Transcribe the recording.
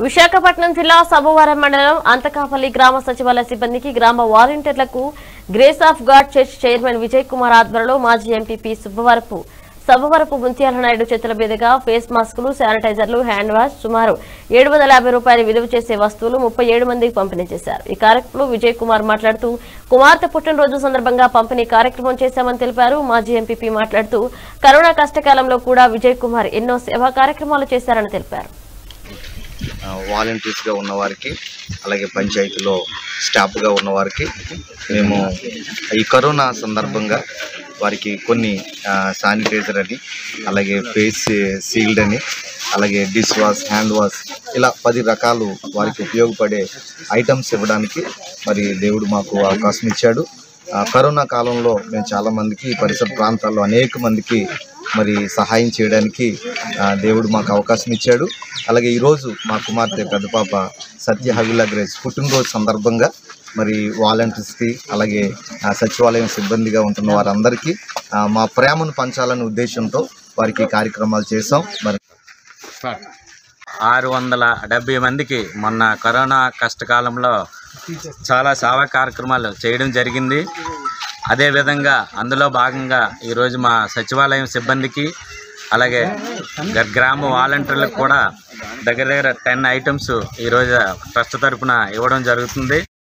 విశాఖపట్నం జిల్లా సభవరం మండలం అంతకాపల్లి గ్రామ సచివాలయ సిబ్బందికి గ్రామ వాలంటీర్లకు Grace of God church chairman Vijay Kumar ఆధ్వర్యంలో మాజీ ఎంపీపీ సుబ్బవరపు సభవరపు ముంత్యాల నాయుడు చేతుల మీదుగా ఫేస్ మాస్కులు శానిటైజర్లు హ్యాండ్ వాష్ సుమారు ఏడు వందల యాభై రూపాయలు విలువ చేసే వస్తువులు ముప్పై ఏడు మందికి పంపిణీ చేశారు ఈ కార్యక్రమంలో విజయ్ కుమార్ మాట్లాడుతూ కుమార్తె పుట్టినరోజు సందర్భంగా పంపిణీ కార్యక్రమం చేశామని తెలిపారు మాజీ ఎంపీపీ మాట్లాడుతూ కరోనా కష్టకాలంలో కూడా విజయ్ కుమార్ ఎన్నో సేవా కార్యక్రమాలు చేశారని తెలిపారు వాలంటీర్స్గా ఉన్నవారికి అలాగే పంచాయతీలో స్టాఫ్గా ఉన్నవారికి మేము ఈ కరోనా సందర్భంగా వారికి కొన్ని శానిటైజర్ అని అలాగే ఫేస్ సీల్డ్ అని అలాగే డిష్ వాష్ హ్యాండ్ వాష్ ఇలా పది రకాలు వారికి ఉపయోగపడే ఐటమ్స్ ఇవ్వడానికి మరి దేవుడు మాకు అవకాశం ఇచ్చాడు ఆ, కరోనా కాలంలో మేము చాలామందికి ఈ పరిసర ప్రాంతాల్లో అనేక మందికి మరి సహాయం చేయడానికి ఆ, దేవుడు మాకు అవకాశం ఇచ్చాడు అలాగే ఈరోజు మా కుమార్తె పెద్ద పాప సత్య హవిలా గ్రేస్ పుట్టినరోజు సందర్భంగా మరి వాలంటీర్స్కి అలాగే ఆ, సచివాలయం సిబ్బందిగా ఉంటున్న వారందరికీ ఆ, మా ప్రేమను పంచాలనే ఉద్దేశంతో వారికి ఈ కార్యక్రమాలు చేసాం మరి ఆరు వందల డెబ్బై మందికి మొన్న కరోనా కష్టకాలంలో చాలా సేవా కార్యక్రమాలు చేయడం జరిగింది అదేవిధంగా అందులో భాగంగా ఈరోజు మా సచివాలయం సిబ్బందికి అలాగే గ- గ్రామ వాలంటీర్లకు కూడా దగ్గర దగ్గర టెన్ ఐటమ్స్ ఈరోజు ట్రస్ట్ తరపున ఇవ్వడం జరుగుతుంది